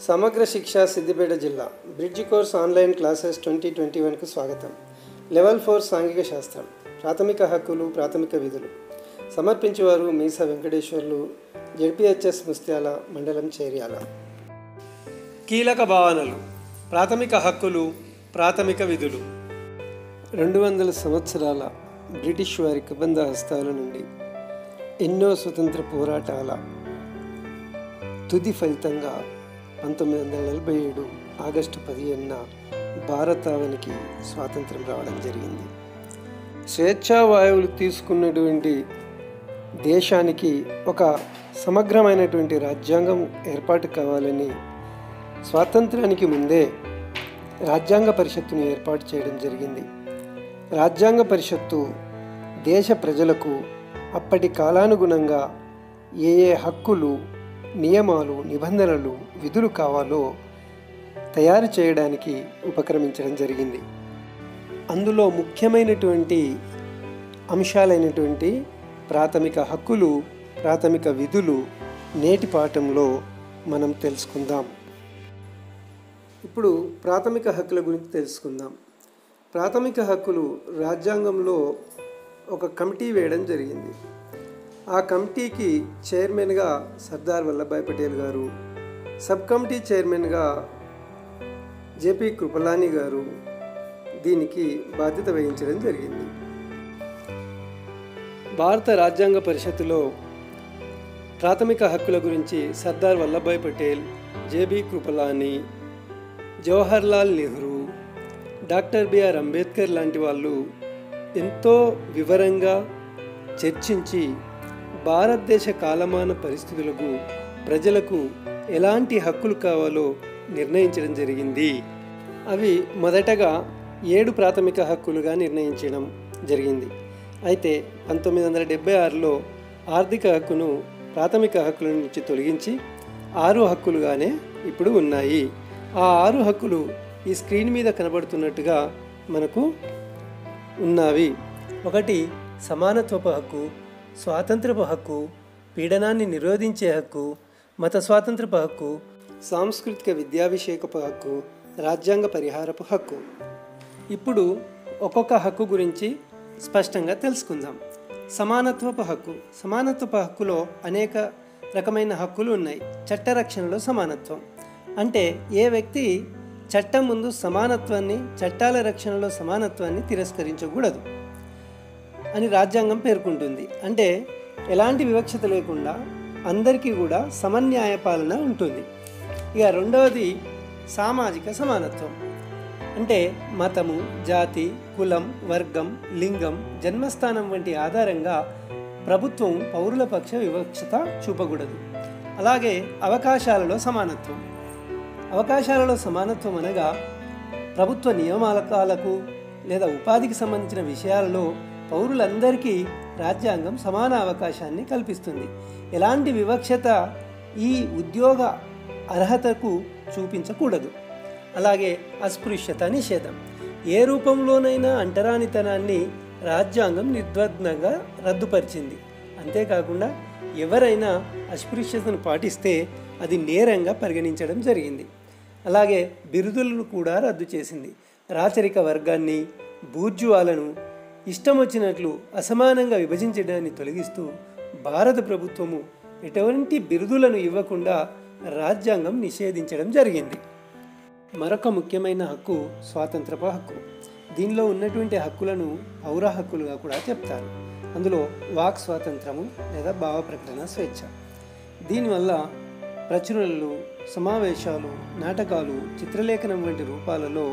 సమగ్ర శిక్ష సిద్దిపేట జిల్లా bridge course online classes twenty twenty వన్కు స్వాగతం లెవెల్ ఫోర్ సాంఘిక శాస్త్రం ప్రాథమిక హక్కులు ప్రాథమిక విధులు సమర్పించేవారు మీస వెంకటేశ్వర్లు జడ్పిహెచ్ఎస్ ముస్త్యాల మండలం చేర్యాల కీలక భావనలు ప్రాథమిక హక్కులు ప్రాథమిక విధులు రెండు వందల సంవత్సరాల బ్రిటిష్ వారి కబంధ హస్తాల నుండి ఎన్నో స్వతంత్ర పోరాటాల తుది ఫలితంగా పంతొమ్మిది వందల నలభై ఏడు ఆగస్టు పదిహేనున భారతావనికి స్వాతంత్రం రావడం జరిగింది స్వేచ్ఛా వాయువులు తీసుకున్నటువంటి దేశానికి ఒక సమగ్రమైనటువంటి రాజ్యాంగం ఏర్పాటు కావాలని స్వాతంత్రానికి ముందే రాజ్యాంగ పరిషత్తును ఏర్పాటు చేయడం జరిగింది రాజ్యాంగ పరిషత్తు దేశ ప్రజలకు అప్పటి కాలానుగుణంగా ఏ ఏ హక్కులు నియమాలు నిబంధనలు విధులు కావాలో తయారు చేయడానికి ఉపక్రమించడం జరిగింది అందులో ముఖ్యమైనటువంటి అంశాలైనటువంటి ప్రాథమిక హక్కులు ప్రాథమిక విధులు నేటి పాఠంలో మనం తెలుసుకుందాం ఇప్పుడు ప్రాథమిక హక్కుల గురించి తెలుసుకుందాం ప్రాథమిక హక్కులు రాజ్యాంగంలో ఒక కమిటీ వేయడం జరిగింది ఆ కమిటీకి చైర్మన్గా సర్దార్ వల్లభాయ్ పటేల్ గారు సబ్ కమిటీ చైర్మన్గా జేపీ కృపలాని గారు దీనికి బాధ్యత వహించడం జరిగింది భారత రాజ్యాంగ పరిషత్తులో ప్రాథమిక హక్కుల గురించి Sardar Vallabhbhai Patel JB Kripalani Jawaharlal Nehru doctor BR Ambedkar లాంటి వాళ్ళు ఎంతో వివరంగా చర్చించి భారతదేశ కాలమాన పరిస్థితులకు ప్రజలకు ఎలాంటి హక్కులు కావాలో నిర్ణయించడం జరిగింది అవి మొదటగా ఏడు ప్రాథమిక హక్కులుగా నిర్ణయించడం జరిగింది అయితే పంతొమ్మిది వందల డెబ్బై ఆరులో ఆర్థిక హక్కును ప్రాథమిక హక్కుల నుంచి తొలగించి ఆరు హక్కులుగానే ఇప్పుడు ఉన్నాయి ఆ ఆరు హక్కులు ఈ స్క్రీన్ మీద కనబడుతున్నట్టుగా మనకు ఉన్నవి ఒకటి సమానత్వపు హక్కు స్వాతంత్రపు హక్కు పీడనాన్ని నిరోధించే హక్కు మత స్వాతంత్రపు హక్కు సాంస్కృతిక విద్యాభిషేకపు హక్కు రాజ్యాంగ పరిహారపు హక్కు ఇప్పుడు ఒక్కొక్క హక్కు గురించి స్పష్టంగా తెలుసుకుందాం సమానత్వపు హక్కు సమానత్వపు హక్కులో అనేక రకమైన హక్కులు ఉన్నాయి చట్టరక్షణలో సమానత్వం అంటే ఏ వ్యక్తి చట్టం ముందు సమానత్వాన్ని చట్టాల రక్షణలో సమానత్వాన్ని తిరస్కరించకూడదు అని రాజ్యాంగం పేర్కొంటుంది అంటే ఎలాంటి వివక్షత లేకుండా అందరికీ కూడా సమన్యాయ పాలన ఉంటుంది ఇక రెండవది సామాజిక సమానత్వం అంటే మతము జాతి కులం వర్గం లింగం జన్మస్థానం వంటి ఆధారంగా ప్రభుత్వం పౌరుల పక్ష వివక్షత చూపకూడదు అలాగే అవకాశాలలో సమానత్వం అవకాశాలలో సమానత్వం అనగా ప్రభుత్వ నియామకాలకు లేదా ఉపాధికి సంబంధించిన విషయాలలో పౌరులందరికీ రాజ్యాంగం సమాన అవకాశాన్ని కల్పిస్తుంది ఎలాంటి వివక్షత ఈ ఉద్యోగ అర్హతకు చూపించకూడదు అలాగే అస్పృశ్యత నిషేధం ఏ రూపంలోనైనా అంటరానితనాన్ని రాజ్యాంగం నిర్ద్వందంగా రద్దుపరిచింది అంతేకాకుండా ఎవరైనా అస్పృశ్యతను పాటిస్తే అది నేరంగా పరిగణించడం జరిగింది అలాగే బిరుదులను కూడా రద్దు చేసింది రాచరిక వర్గాన్ని బూర్జువాలను ఇష్టం వచ్చినట్లు అసమానంగా విభజించడాన్ని తొలగిస్తూ భారత ప్రభుత్వము ఎటువంటి బిరుదులను ఇవ్వకుండా రాజ్యాంగం నిషేధించడం జరిగింది మరొక ముఖ్యమైన హక్కు స్వాతంత్రపు హక్కు దీనిలో ఉన్నటువంటి హక్కులను పౌర హక్కులుగా కూడా చెప్తారు అందులో వాక్ స్వాతంత్రము లేదా భావ ప్రకటన స్వేచ్ఛ దీనివల్ల ప్రచురణలు సమావేశాలు నాటకాలు చిత్రలేఖనం వంటి రూపాలలో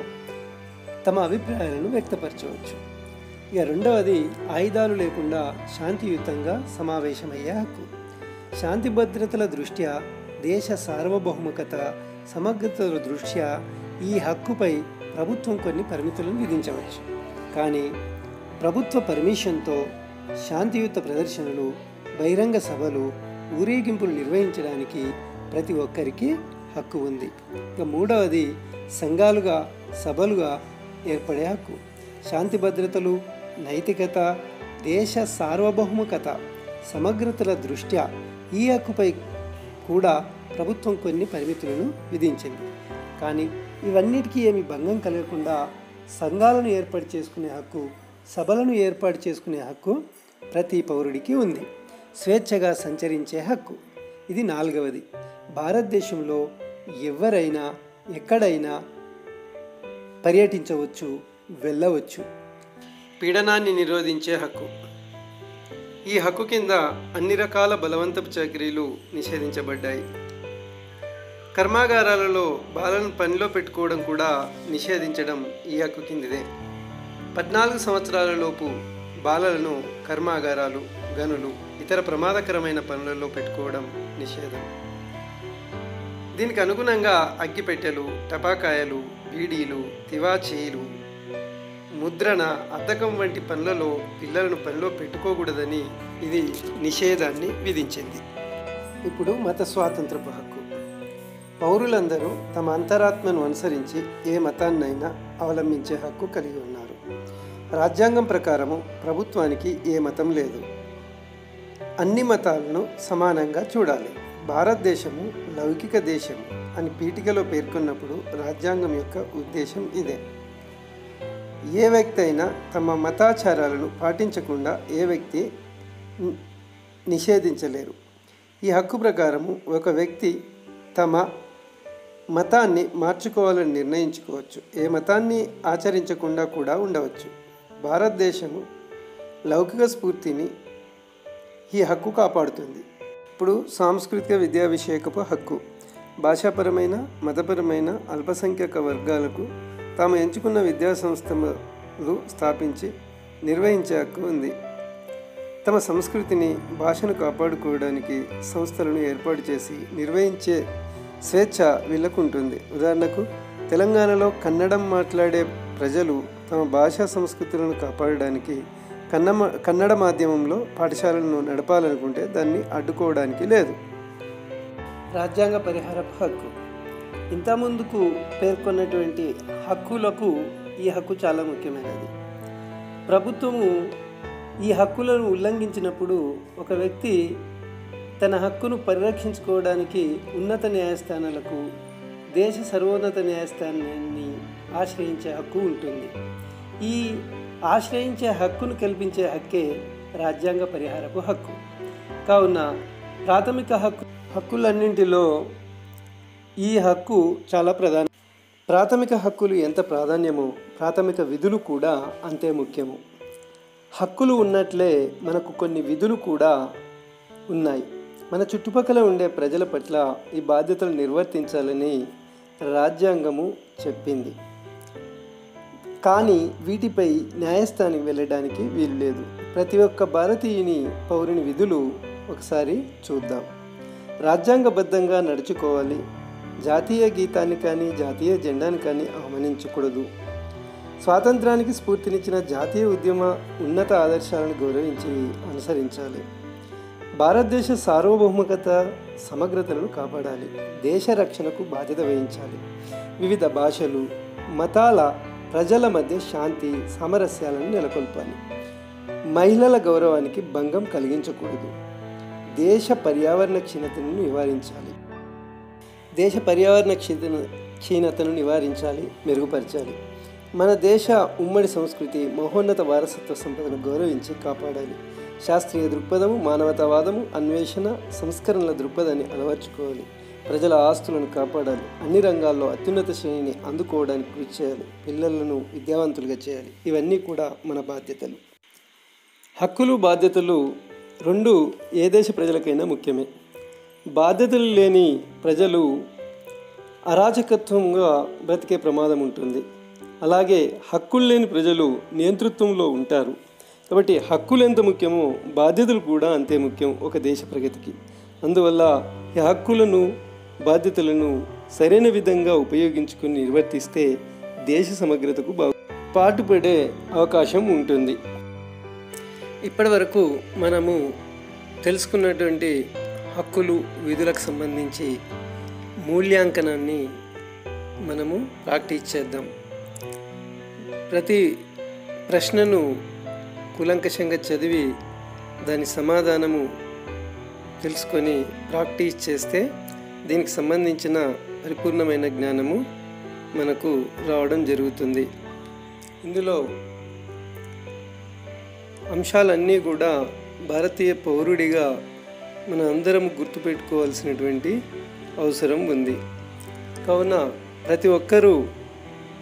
తమ అభిప్రాయాలను వ్యక్తపరచవచ్చు ఇక రెండవది ఆయుధాలు లేకుండా శాంతియుతంగా సమావేశమయ్యే హక్కు శాంతి భద్రతల దృష్ట్యా దేశ సార్వభౌమకత సమగ్రతల దృష్ట్యా ఈ హక్కుపై ప్రభుత్వం కొన్ని పరిమితులను విధించవచ్చు కానీ ప్రభుత్వ పర్మిషన్తో శాంతియుత ప్రదర్శనలు బహిరంగ సభలు ఊరేగింపులు నిర్వహించడానికి ప్రతి ఒక్కరికి హక్కు ఉంది ఇక మూడవది సంఘాలుగా సభలుగా ఏర్పడే హక్కు శాంతి భద్రతలు నైతికత దేశ సార్వభౌమకత సమగ్రతల దృష్ట్యా ఈ హక్కుపై కూడా ప్రభుత్వం కొన్ని పరిమితులను విధించింది కానీ ఇవన్నిటికీ ఏమి భంగం కలగకుండా సంఘాలను ఏర్పాటు చేసుకునే హక్కు సభలను ఏర్పాటు చేసుకునే హక్కు ప్రతి పౌరుడికి ఉంది స్వేచ్ఛగా సంచరించే హక్కు ఇది నాలుగవది భారతదేశంలో ఎవరైనా ఎక్కడైనా పర్యటించవచ్చు వెళ్ళవచ్చు పీడనాన్ని నిరోధించే హక్కు ఈ హక్కు కింద అన్ని రకాల బలవంతపు చాకరీలు నిషేధించబడ్డాయి కర్మాగారాలలో బాలను పనిలో పెట్టుకోవడం కూడా నిషేధించడం ఈ హక్కు కిందిదే పద్నాలుగు సంవత్సరాల లోపు బాలలను కర్మాగారాలు గనులు ఇతర ప్రమాదకరమైన పనులలో పెట్టుకోవడం నిషేధం దీనికి అనుగుణంగా అగ్గిపెట్టెలు టపాకాయలు బీడీలు తివాచీలు ముద్రణ అద్దకం వంటి పనులలో పిల్లలను పనిలో పెట్టుకోకూడదని ఇది నిషేధాన్ని విధించింది ఇప్పుడు మత స్వాతంత్రపు హక్కు పౌరులందరూ తమ అంతరాత్మను అనుసరించి ఏ మతాన్నైనా అవలంబించే హక్కు కలిగి ఉన్నారు రాజ్యాంగం ప్రకారము ప్రభుత్వానికి ఏ మతం లేదు అన్ని మతాలను సమానంగా చూడాలి భారతదేశము లౌకిక దేశం అని పీఠికలో పేర్కొన్నప్పుడు రాజ్యాంగం యొక్క ఉద్దేశం ఇదే ఏ వ్యక్తి అయినా తమ మతాచారాలను పాటించకుండా ఏ వ్యక్తి ని- నిషేధించలేరు ఈ హక్కు ప్రకారము ఒక వ్యక్తి తమ మతాన్ని మార్చుకోవాలని నిర్ణయించుకోవచ్చు ఏ మతాన్ని ఆచరించకుండా కూడా ఉండవచ్చు భారతదేశము లౌకిక స్ఫూర్తిని ఈ హక్కు కాపాడుతుంది ఇప్పుడు సాంస్కృతిక విద్యా విషయకపు హక్కు భాషాపరమైన మతపరమైన అల్పసంఖ్యాక వర్గాలకు తాము ఎంచుకున్న విద్యా సంస్థలు స్థాపించి నిర్వహించే హక్కు ఉంది తమ సంస్కృతిని భాషను కాపాడుకోవడానికి సంస్థలను ఏర్పాటు చేసి నిర్వహించే స్వేచ్ఛ వీళ్ళకు ఉంటుంది ఉదాహరణకు తెలంగాణలో కన్నడం మాట్లాడే ప్రజలు తమ భాషా సంస్కృతులను కాపాడడానికి కన్నమ కన్నడ మాధ్యమంలో పాఠశాలను నడపాలనుకుంటే దాన్ని అడ్డుకోవడానికి లేదు రాజ్యాంగ పరిహారపు హక్కు ఇంతకుముందుకు పేర్కొన్నటువంటి హక్కులకు ఈ హక్కు చాలా ముఖ్యమైనది ప్రభుత్వము ఈ హక్కులను ఉల్లంఘించినప్పుడు ఒక వ్యక్తి తన హక్కును పరిరక్షించుకోవడానికి ఉన్నత న్యాయస్థానాలకు దేశ సర్వోన్నత న్యాయస్థానాన్ని ఆశ్రయించే హక్కు ఉంటుంది ఈ ఆశ్రయించే హక్కును కల్పించే హక్కే రాజ్యాంగ పరిహారపు హక్కు కావున ప్రాథమిక హక్కు హక్కులన్నింటిలో ఈ హక్కు చాలా ప్రధాన ప్రాథమిక హక్కులు ఎంత ప్రాధాన్యమో ప్రాథమిక విధులు కూడా అంతే ముఖ్యము హక్కులు ఉన్నట్లే మనకు కొన్ని విధులు కూడా ఉన్నాయి మన చుట్టుపక్కల ఉండే ప్రజల పట్ల ఈ బాధ్యతలు నిర్వర్తించాలని రాజ్యాంగము చెప్పింది కానీ వీటిపై న్యాయస్థానికి వెళ్ళడానికి వీలు లేదు ప్రతి ఒక్క భారతీయుని పౌరుని విధులు ఒకసారి చూద్దాం రాజ్యాంగబద్ధంగా నడుచుకోవాలి జాతీయ గీతాన్ని కానీ జాతీయ జెండాని కానీ అవమానించకూడదు స్వాతంత్రానికి స్ఫూర్తినిచ్చిన జాతీయ ఉద్యమ ఉన్నత ఆదర్శాలను గౌరవించి అనుసరించాలి భారతదేశ సార్వభౌమకత సమగ్రతలను కాపాడాలి దేశ రక్షణకు బాధ్యత వహించాలి వివిధ భాషలు మతాల ప్రజల మధ్య శాంతి సామరస్యాలను నెలకొల్పాలి మహిళల గౌరవానికి భంగం కలిగించకూడదు దేశ పర్యావరణ క్షీణతను నివారించాలి దేశ పర్యావరణ క్షీణ క్షీణతను నివారించాలి మెరుగుపరచాలి మన దేశ ఉమ్మడి సంస్కృతి మహోన్నత వారసత్వ సంపదను గౌరవించి కాపాడాలి శాస్త్రీయ దృక్పథము మానవతావాదము అన్వేషణ సంస్కరణల దృక్పథాన్ని అలవర్చుకోవాలి ప్రజల ఆస్తులను కాపాడాలి అన్ని రంగాల్లో అత్యున్నత శ్రేణిని అందుకోవడానికి కృషి చేయాలి పిల్లలను విద్యావంతులుగా చేయాలి ఇవన్నీ కూడా మన బాధ్యతలు హక్కులు బాధ్యతలు రెండు ఏ దేశ ప్రజలకైనా ముఖ్యమే బాధ్యతలు లేని ప్రజలు అరాచకత్వంగా బ్రతికే ప్రమాదం ఉంటుంది అలాగే హక్కులు లేని ప్రజలు నియంతృత్వంలో ఉంటారు కాబట్టి హక్కులు ఎంత ముఖ్యమో బాధ్యతలు కూడా అంతే ముఖ్యం ఒక దేశ ప్రగతికి అందువల్ల ఈ హక్కులను బాధ్యతలను సరైన విధంగా ఉపయోగించుకుని నిర్వర్తిస్తే దేశ సమగ్రతకు బా పాటుపడే అవకాశం ఉంటుంది ఇప్పటి వరకు మనము తెలుసుకున్నటువంటి హక్కులు విధులకు సంబంధించి మూల్యాంకనాన్ని మనము ప్రాక్టీస్ చేద్దాం ప్రతి ప్రశ్నను కూలంకషంగా చదివి దాని సమాధానము తెలుసుకొని ప్రాక్టీస్ చేస్తే దీనికి సంబంధించిన పరిపూర్ణమైన జ్ఞానము మనకు రావడం జరుగుతుంది ఇందులో అంశాలన్నీ కూడా భారతీయ పౌరుడిగా మన అందరం గుర్తుపెట్టుకోవాల్సినటువంటి అవసరం ఉంది కావున ప్రతి ఒక్కరూ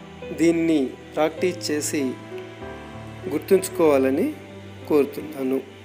దీన్ని ప్రాక్టీస్ చేసి గుర్తుంచుకోవాలని కోరుతున్నాను